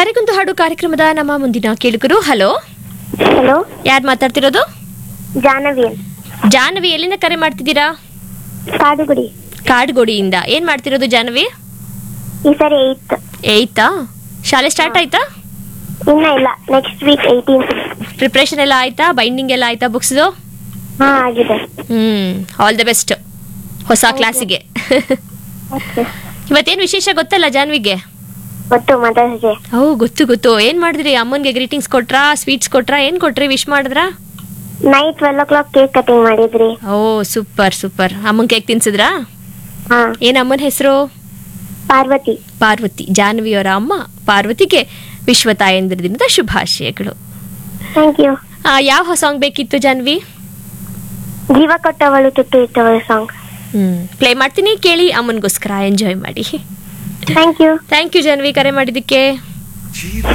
ಕರೆಗುಂದು ಹಾಡು ಕಾರ್ಯಕ್ರಮದ ನಮ್ಮ ಮುಂದಿನ ಕೇಳುಗರು ಹಲೋ ಹಲೋ ಯಾರು ಮಾತಾಡ್ತಿರೋದು ಜಾಹ್ನವಿ ಜಾಹ್ನವಿ ಎಲ್ಲಿಂದ ಕರೆ ಮಾಡ್ತಿದ್ದೀರಾ ಕಾಡುಗುಡಿ ಕಾಡ್ಗೋಡಿಯಿಂದ ಏನ್ ಮಾಡ್ತಿರೋದು ಜಾಹ್ನವಿ ಈ ಸರಿ ಏಯ್ತ್ ಏಯ್ತಾ ಶಾಲೆ ಸ್ಟಾರ್ಟ್ ಆಯ್ತಾ ಇನ್ನ ಇಲ್ಲ ನೆಕ್ಸ್ಟ್ ವೀಕ್ ಏಯ್ಟೀನ್ತ್ ಪ್ರಿಪ್ರೇಷನ್ ಎಲ್ಲ ಆಯ್ತಾ ಬೈಂಡಿಂಗ್ ಎಲ್ಲ ಆಯ್ತಾ ಬುಕ್ಸ್ದು ಹಾ ಆಗಿದೆ ಹ್ಮ್ ಆಲ್ ದ ಬೆಸ್ಟ್ ಹೊಸ ಕ್ಲಾಸಿಗೆ ಓಕೆ ಇವತ್ತೇನು ವಿಶೇಷ ಗೊತ್ತಲ್ಲ ಜಾನ್ವಿಗೆ ಗೊತ್ತು ಮದರ್ಸ್ ಡೇ ಓ ಗೊತ್ತು ಗೊತ್ತು ಏನ್ ಮಾಡಿದ್ರಿ ಅಮ್ಮನ್ಗೆ ಗ್ರೀಟಿಂಗ್ಸ್ ಕೊಟ್ರಾ ಸ್ವೀಟ್ಸ್ ಕೊಟ್ರಾ ಏನ್ ಕೊಟ್ರಿ ವಿಶ್ ಮಾಡಿದ್ರಾ night twelve o'clock cake cutting ಮಾಡಿದ್ರಿ ಓ ಸೂಪರ್ ಸೂಪರ್ ಅಮ್ಮನ್ ಕೇಕ್ ತಿನ್ಸಿದ್ರಾ ಹಾ ಏನ್ ಅಮ್ಮನ ಹೆಸರು ಪಾರ್ವತಿ ಪಾರ್ವತಿ ಜಾಹ್ನವಿಯವರ ಅಮ್ಮ ಪಾರ್ವತಿಗೆ ವಿಶ್ವ ತಾಯಂದಿರ ದಿನದ ಶುಭಾಶಯಗಳು ಥ್ಯಾಂಕ್ ಯು ಆ, ಯಾವ ಸಾಂಗ್ ಬೇಕಿತ್ತು ಜಾನ್ವಿ ಜೀವ ಕೊಟ್ಟವಳು ತುಟ್ಟು ಇಟ್ಟವಳು ಸಾಂಗ್ ಹ್ಮ್ ಪ್ಲೇ ಮಾಡ್ತೀನಿ ಕೇಳಿ ಅಮ್ಮನಿಗೋಸ್ಕರ ಎಂಜಾಯ್ ಮಾಡಿ thank you thank you Janvi ಕರೆ ಮಾಡಿದ್ದಕ್ಕೆ